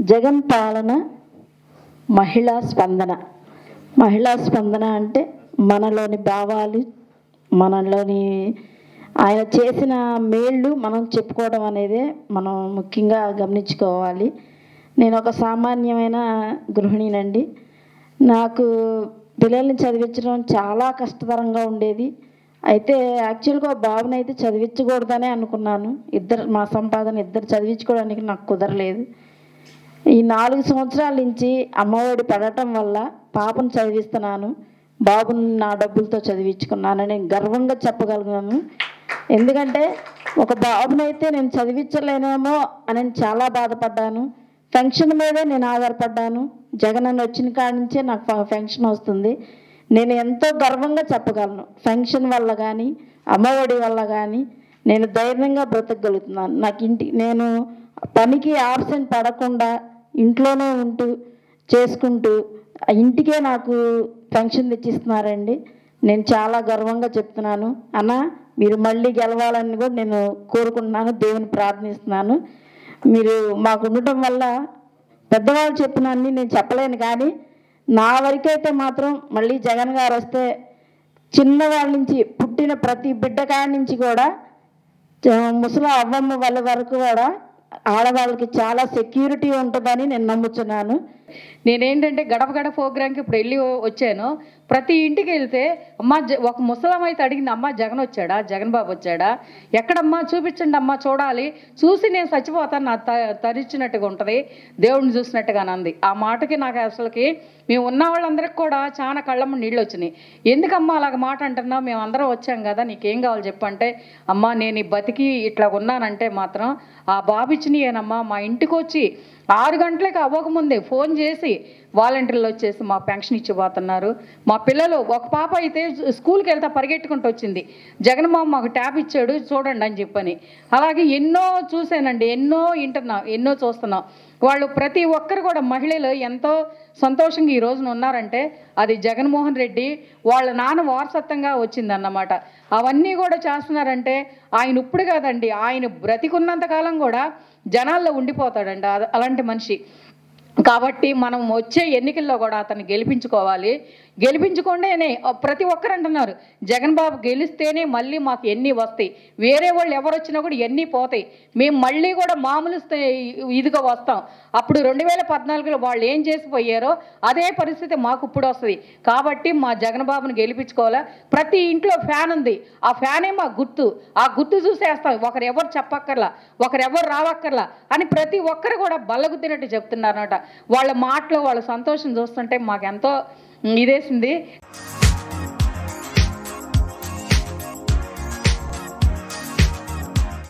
జగన్ పాలన మహిళా స్పందన మహిళా స్పందన అంటే మనలోని భావాలు మనలోని ఆయన చేసిన మేళ్ళు మనం చెప్పుకోవడం అనేదే మనం ముఖ్యంగా గమనించుకోవాలి నేను ఒక సామాన్యమైన గృహిణినండి నాకు పిల్లల్ని చదివించడం చాలా కష్టతరంగా ఉండేది అయితే యాక్చువల్గా బాబుని అయితే చదివించకూడదనే అనుకున్నాను ఇద్దరు మా సంపాదన ఇద్దరు చదివించుకోవడానికి నాకు కుదరలేదు ఈ నాలుగు సంవత్సరాల నుంచి అమ్మఒడి పడటం వల్ల పాపను చదివిస్తున్నాను బాబుని నా డబ్బులతో చదివించుకున్నానని గర్వంగా చెప్పగలను ఎందుకంటే ఒక బాబునైతే నేను చదివించలేనేమో అని చాలా బాధపడ్డాను ఫంక్షన్ మీదే నేను ఆధారపడ్డాను జగన్ అని వచ్చిన కాడి నుంచే నాకు ఫ- ఫంక్షన్ వస్తుంది నేను ఎంతో గర్వంగా చెప్పగలను ఫంక్షన్ వల్ల కానీ అమ్మఒడి వల్ల కానీ నేను ధైర్యంగా బ్రతకగలుగుతున్నాను నాకు ఇంటి నేను పనికి ఆబ్సెంట్ పడకుండా ఇంట్లోనే ఉంటూ చేసుకుంటూ ఆ ఇంటికే నాకు పెన్షన్ తెచ్చిస్తున్నారండి నేను చాలా గర్వంగా చెప్తున్నాను అన్న మీరు మళ్ళీ గెలవాలని కూడా నేను కోరుకుంటున్నాను దేవుని ప్రార్థిస్తున్నాను మీరు మాకు ఉండటం వల్ల పెద్దవాళ్ళు చెప్పిన అన్ని నేను చెప్పలేను కానీ నా వరకైతే మాత్రం మళ్ళీ జగన్ గారు వస్తే చిన్నవాళ్ళ నుంచి పుట్టిన ప్రతి బిడ్డ కాడి నుంచి కూడా చ- ముసలి అవ్వమ్మ వాళ్ళ వరకు కూడా ఆడవాళ్ళకి చాలా సెక్యూరిటీ ఉంటుందని నేను నమ్ముతున్నాను నేనేంటంటే గడప గడప ప్రోగ్రాంకి ఇప్పుడు వెళ్ళి వచ్చాను ప్రతి ఇంటికి వెళ్తే అమ్మ జ- ఒక ముసలం అయితే అడిగింది అమ్మ జగన్ వచ్చాడా జగన్ బాబు వచ్చాడా ఎక్కడమ్మా చూపించండి అమ్మా చూడాలి చూసి నేను చచ్చిపోతాను నా త తరిచినట్టుగా ఉంటుంది దేవుడిని చూసినట్టుగా అంది ఆ మాటకి నాకు అసలుకి మేము ఉన్న వాళ్ళందరికీ కూడా చాలా కళ్ళమ్మ నీళ్ళు వచ్చినాయి ఎందుకమ్మా అలాగ మాట అంటున్నావు మేము అందరం వచ్చాం కదా నీకేం కావాలి చెప్పంటే అమ్మా నేను ఈ బతికి ఇట్లా ఉన్నానంటే మాత్రం ఆ బాబు ఇచ్చినయేనమ్మా మా ఇంటికి వచ్చి ఆరు గంటలకు అవ్వకముందే ఫోన్ చేసి వాలంటీర్లు వచ్చేసి మా పెన్షన్ ఇచ్చిపోతున్నారు మా పిల్లలు ఒక పాప అయితే స్కూల్కి వెళ్తా పరిగెట్టుకుంటూ వచ్చింది జగన్ మామ మాకు ట్యాబ్ ఇచ్చాడు చూడండి అని చెప్పని అలాగే ఎన్నో చూశానండి ఎన్నో వింటున్నాం ఎన్నో చూస్తున్నాం వాళ్ళు ప్రతి ఒక్కరు కూడా మహిళలు ఎంతో సంతోషంగా ఈ రోజున ఉన్నారంటే అది జగన్మోహన్ రెడ్డి వాళ్ళ నాన్న వారసత్వంగా వచ్చిందన్నమాట అవన్నీ కూడా చేస్తున్నారంటే ఆయన ఇప్పుడు కాదండి ఆయన బ్రతికున్నంత కాలం కూడా జనాల్లో ఉండిపోతాడండి అద- అలాంటి మనిషి కాబట్టి మనం వచ్చే ఎన్నికల్లో కూడా అతన్ని గెలిపించుకోవాలి గెలిపించుకుంటేనే ప్రతి ఒక్కరు అంటున్నారు జగన్ బాబు గెలిస్తేనే మళ్ళీ మాకు ఎన్ని వస్తాయి వేరే వాళ్ళు ఎవరు వచ్చినా కూడా ఎన్ని పోతాయి మేము మళ్ళీ కూడా మామూలు స్థ- ఇదిగా వస్తాం అప్పుడు రెండు వేల పద్నాలుగులో వాళ్ళు ఏం చేసిపోయారో అదే పరిస్థితి మాకు ఇప్పుడు వస్తుంది కాబట్టి మా జగన్ బాబుని గెలిపించుకోవాలా ప్రతి ఇంట్లో ఫ్యాన్ ఉంది ఆ ఫ్యానే మా గుర్తు ఆ గుర్తు చూసేస్తాం ఒకరు ఎవరు చెప్పక్కర్లా ఒకరు ఎవరు రావక్కర్లా అని ప్రతి ఒక్కరు కూడా బల్లగుద్దినట్టు చెప్తున్నారన్నమాట వాళ్ళ మాటలు వాళ్ళ సంతోషం చూస్తుంటే మాకు ఎంతో ఇదేసింది